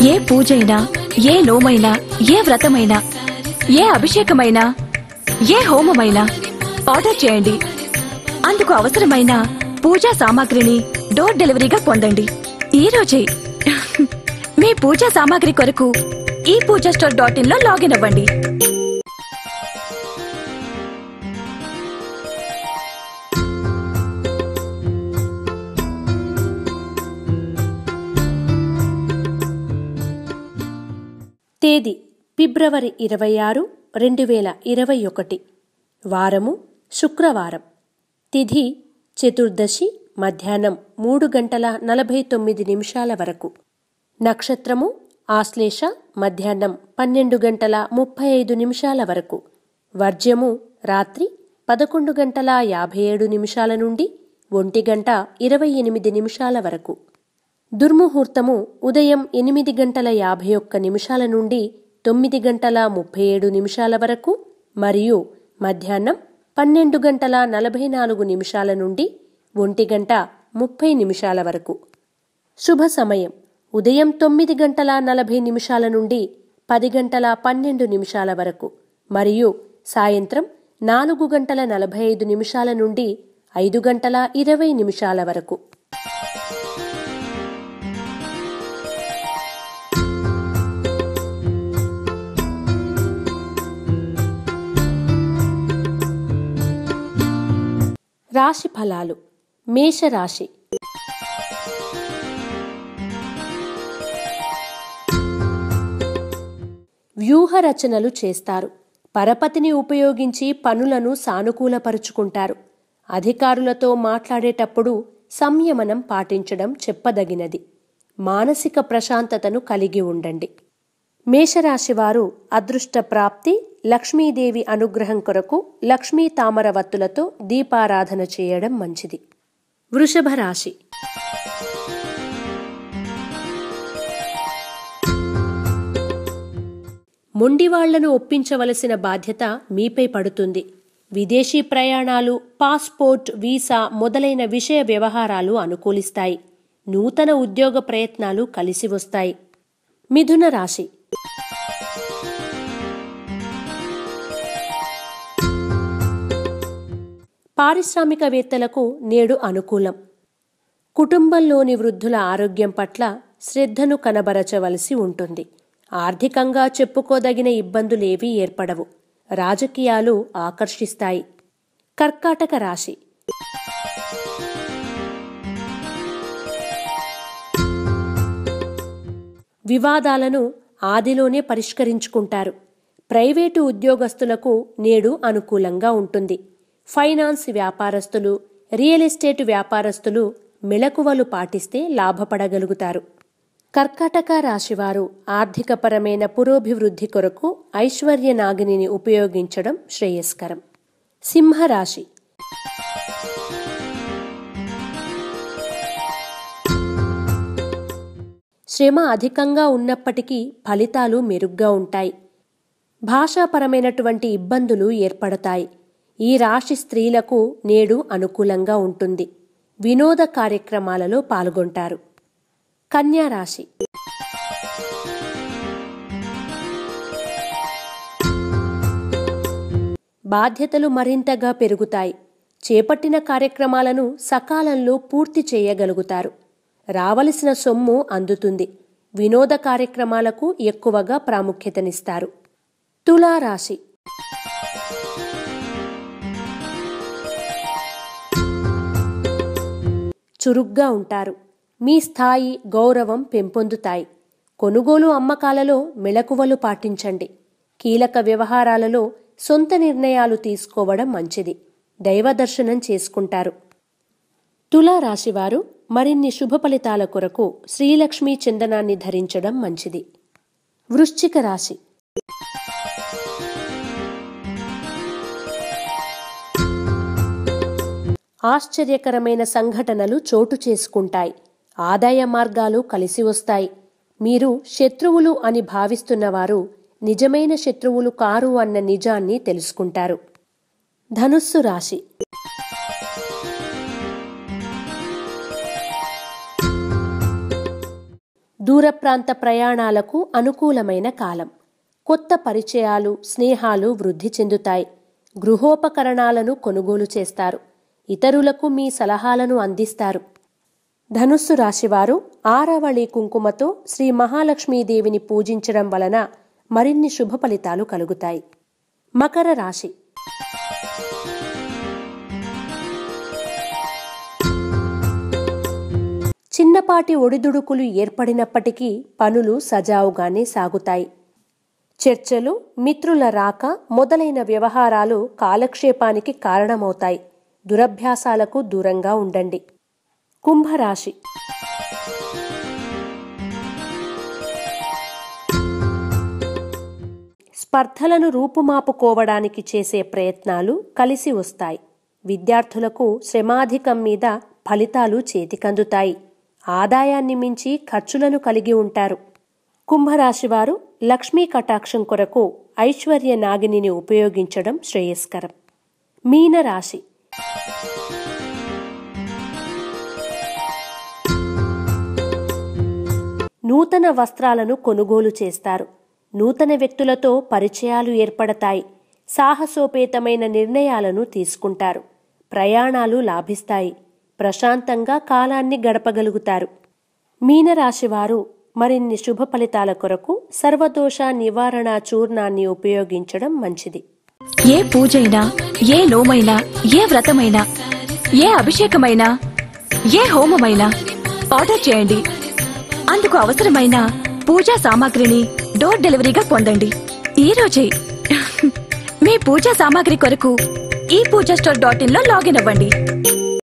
ఏ పూజైనా ఏ నోమైనా ఏ వ్రతమైనా ఏ అభిషేకమైనా ఏ హోమమైనా ఆర్డర్ చేయండి అందుకు అవసరమైన పూజా సామాగ్రిని డోర్ డెలివరీగా పొందండి ఈ రోజే మీ పూజా సామాగ్రి కొరకు ఈ పూజా స్టోర్ డాట్ ఇన్ లో లాగిన్ అవ్వండి తేదీ ఫిబ్రవరి ఇరవై ఆరు రెండు వేల ఇరవై ఒకటి వారము శుక్రవారం తిథి చతుర్దశి మధ్యాహ్నం మూడు గంటల నలభై తొమ్మిది నిమిషాల వరకు నక్షత్రము ఆశ్లేష మధ్యాహ్నం పన్నెండు గంటల ముప్పై ఐదు నిమిషాల వరకు వర్జ్యము రాత్రి పదకొండు గంటల యాభై ఏడు నిమిషాల నుండి ఒంటి గంట ఇరవై ఎనిమిది నిమిషాల వరకు దుర్ముహూర్తము ఉదయం ఎనిమిది గంటల యాభై ఒక్క నిమిషాల నుండి తొమ్మిది గంటల ముప్పై ఏడు నిమిషాల వరకు మరియు మధ్యాహ్నం పన్నెండు గంటల నలభై నాలుగు నిమిషాల నుండి ఒంటి గంట ముప్పై నిమిషాల వరకు శుభ సమయం ఉదయం తొమ్మిది గంటల నలభై నిమిషాల నుండి పది గంటల పన్నెండు నిమిషాల వరకు మరియు సాయంత్రం నాలుగు గంటల నలభై ఐదు నిమిషాల నుండి ఐదు గంటల ఇరవై నిమిషాల వరకు రాశి ఫలాలు మేషరాశి వ్యూహ రచనలు చేస్తారు పరపతిని ఉపయోగించి పనులను సానుకూలపరుచుకుంటారు అధికారులతో మాట్లాడేటప్పుడు సంయమనం పాటించడం చెప్పదగినది మానసిక ప్రశాంతతను కలిగి ఉండండి మేషరాశివారు అదృష్ట ప్రాప్తి లక్ష్మీదేవి అనుగ్రహం కొరకు లక్ష్మీ తామర వత్తులతో దీపారాధన చేయడం మంచిది వృషభ రాశి మొండివాళ్లను ఒప్పించవలసిన బాధ్యత మీపై పడుతుంది విదేశీ ప్రయాణాలు పాస్పోర్ట్ వీసా మొదలైన విషయ వ్యవహారాలు అనుకూలిస్తాయి నూతన ఉద్యోగ ప్రయత్నాలు కలిసి వస్తాయి మిథున రాశి పారిశ్రామికవేత్తలకు నేడు అనుకూలం కుటుంబంలోని వృద్ధుల ఆరోగ్యం పట్ల శ్రద్ధను కనబరచవలసి ఉంటుంది ఆర్థికంగా చెప్పుకోదగిన ఇబ్బందులేవీ ఏర్పడవు రాజకీయాలు ఆకర్షిస్తాయి కర్కాటక రాశి వివాదాలను ఆదిలోనే పరిష్కరించుకుంటారు ప్రైవేటు ఉద్యోగస్తులకు నేడు అనుకూలంగా ఉంటుంది ఫైనాన్స్ వ్యాపారస్తులు రియల్ ఎస్టేట్ వ్యాపారస్తులు మెళకువలు పాటిస్తే లాభపడగలుగుతారు కర్కాటక రాశివారు ఆర్థికపరమైన పురోభివృద్ధి కొరకు ఐశ్వర్య నాగిని ఉపయోగించడం శ్రేయస్కరం సింహరాశి శ్రమ అధికంగా ఉన్నప్పటికీ ఫలితాలు మెరుగ్గా ఉంటాయి భాషాపరమైనటువంటి ఇబ్బందులు ఏర్పడతాయి ఈ రాశి స్త్రీలకు నేడు అనుకూలంగా ఉంటుంది వినోద కార్యక్రమాలలో పాల్గొంటారు కన్యా రాశి బాధ్యతలు మరింతగా పెరుగుతాయి చేపట్టిన కార్యక్రమాలను సకాలంలో పూర్తి చేయగలుగుతారు రావలసిన సొమ్ము అందుతుంది వినోద కార్యక్రమాలకు ఎక్కువగా ప్రాముఖ్యతనిస్తారు తులారాశి చురుగ్గా ఉంటారు మీ స్థాయి గౌరవం పెంపొందుతాయి కొనుగోలు అమ్మకాలలో మెళకువలు పాటించండి కీలక వ్యవహారాలలో సొంత నిర్ణయాలు తీసుకోవడం మంచిది దైవదర్శనం చేసుకుంటారు తులారాశివారు మరిన్ని శుభ ఫలితాల కొరకు శ్రీలక్ష్మీ చందనాన్ని ధరించడం మంచిది వృశ్చిక రాశి ఆశ్చర్యకరమైన సంఘటనలు చోటు చేసుకుంటాయి ఆదాయ మార్గాలు కలిసి వస్తాయి మీరు శత్రువులు అని భావిస్తున్నవారు నిజమైన శత్రువులు కారు అన్న నిజాన్ని తెలుసుకుంటారు ధనుస్సు రాశి దూర ప్రాంత ప్రయాణాలకు అనుకూలమైన కాలం కొత్త పరిచయాలు స్నేహాలు వృద్ధి చెందుతాయి గృహోపకరణాలను కొనుగోలు చేస్తారు ఇతరులకు మీ సలహాలను అందిస్తారు ధనుస్సు రాశివారు ఆరవళి కుంకుమతో శ్రీ మహాలక్ష్మీదేవిని పూజించడం వలన మరిన్ని శుభ ఫలితాలు కలుగుతాయి మకర రాశి చిన్నపాటి ఒడిదుడుకులు ఏర్పడినప్పటికీ పనులు సజావుగానే సాగుతాయి చర్చలు మిత్రుల రాక మొదలైన వ్యవహారాలు కాలక్షేపానికి కారణమవుతాయి దురభ్యాసాలకు దూరంగా ఉండండి కుంభరాశి స్పర్ధలను రూపుమాపుకోవడానికి చేసే ప్రయత్నాలు కలిసి వస్తాయి విద్యార్థులకు శ్రమాధికం మీద ఫలితాలు చేతికందుతాయి ఆదాయాన్ని మించి ఖర్చులను కలిగి ఉంటారు కుంభరాశివారు లక్ష్మీ కటాక్షం కొరకు ఐశ్వర్య నాగిని ఉపయోగించడం శ్రేయస్కరం మీనరాశి నూతన వస్త్రాలను కొనుగోలు చేస్తారు నూతన వ్యక్తులతో పరిచయాలు ఏర్పడతాయి సాహసోపేతమైన నిర్ణయాలను తీసుకుంటారు ప్రయాణాలు లాభిస్తాయి ప్రశాంతంగా కాలాన్ని గడపగలుగుతారు మీనరాశివారు మరిన్ని శుభ ఫలితాల కొరకు సర్వదోష నివారణ చూర్ణాన్ని ఉపయోగించడం మంచిది ఏ పూజైనా ఏ నోమైనా ఏ వ్రతమైనా ఏ అభిషేకమైనా ఏ హోమమైనా ఆర్డర్ చేయండి అందుకు అవసరమైన పూజా సామాగ్రిని డోర్ డెలివరీగా పొందండి ఈ రోజే మీ పూజా సామాగ్రి కొరకు ఈ పూజా స్టోర్ డాట్ ఇన్ లో లాగిన్ అవ్వండి